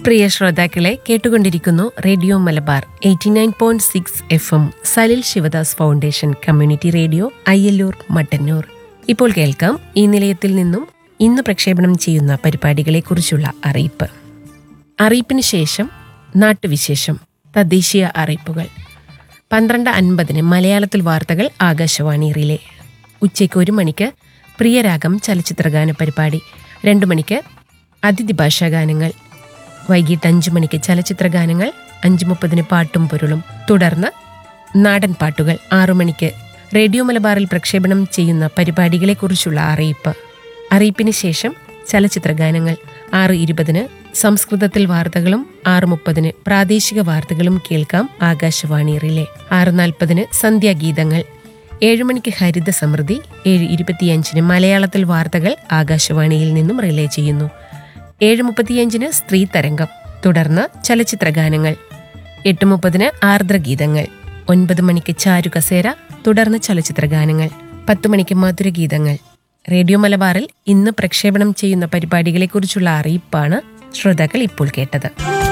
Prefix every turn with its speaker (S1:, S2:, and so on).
S1: പ്രിയ ശ്രോതാക്കളെ കേട്ടുകൊണ്ടിരിക്കുന്നു radio Malabar eighty nine point six F M Salil Shivadas foundation community radio Ayyallur Mattannur ഇപ്പോൾ കേൾക്കാം ഈ നിലയത്തിൽ നിന്നും ഇന്ന് പ്രക്ഷേപണം ചെയ്യുന്ന പരിപാടികളെക്കുറിച്ചുള്ള അറിയിപ്പ് അറിയിപ്പിന് ശേഷം നാട്ടുവിശേഷം തദ്ദേശീയ അറിയിപ്പുകൾ പന്ത്രണ്ട് അൻപതിന് മലയാളത്തിൽ വാർത്തകൾ ആകാശവാണി റിലേ ഉച്ചയ്ക്ക് ഒരു മണിക്ക് പ്രിയരാഗം ചലച്ചിത്രഗാന പരിപാടി രണ്ടു മണിക്ക് അതിഥി ഭാഷാഗാനങ്ങൾ വൈകിട്ട് അഞ്ചു മണിക്ക് ചലച്ചിത്ര ഗാനങ്ങൾ അഞ്ചു മുപ്പതിന് പാട്ടും പൊരുളും തുടർന്ന് നാടൻ പാട്ടുകൾ ആറു മണിക്ക് റേഡിയോ മലബാറിൽ പ്രക്ഷേപണം ചെയ്യുന്ന പരിപാടികളെക്കുറിച്ചുള്ള അറിയിപ്പ് അറിയിപ്പിന് ശേഷം ചലച്ചിത്ര ഗാനങ്ങൾ ആറ് ഇരുപതിന് സംസ്കൃതത്തിൽ വാർത്തകളും ആറ് മുപ്പതിന് പ്രാദേശിക വാർത്തകളും കേൾക്കാം ആകാശവാണി റിലേ ആറ് നാൽപ്പതിന് സന്ധ്യാഗീതങ്ങൾ ഏഴ് മണിക്ക് ഹരിത സമൃദ്ധി ഏഴ് ഇരുപത്തിയഞ്ചിന് മലയാളത്തിൽ വാർത്തകൾ ആകാശവാണിയിൽ നിന്നും റിലേ ചെയ്യുന്നു ഏഴ് മുപ്പത്തിയഞ്ചിന് സ്ത്രീ തരംഗം തുടർന്ന് ചലച്ചിത്ര ഗാനങ്ങൾ എട്ട് മുപ്പതിന് ആർദ്രഗീതങ്ങൾ ഒൻപത് മണിക്ക് ചാരു കസേര തുടർന്ന് ചലച്ചിത്ര ഗാനങ്ങൾ പത്ത് മണിക്ക് മധുരഗീതങ്ങൾ റേഡിയോ മലബാറിൽ ഇന്ന് പ്രക്ഷേപണം ചെയ്യുന്ന പരിപാടികളെക്കുറിച്ചുള്ള അറിയിപ്പാണ് ശ്രോതാക്കൾ ഇപ്പോൾ കേട്ടത്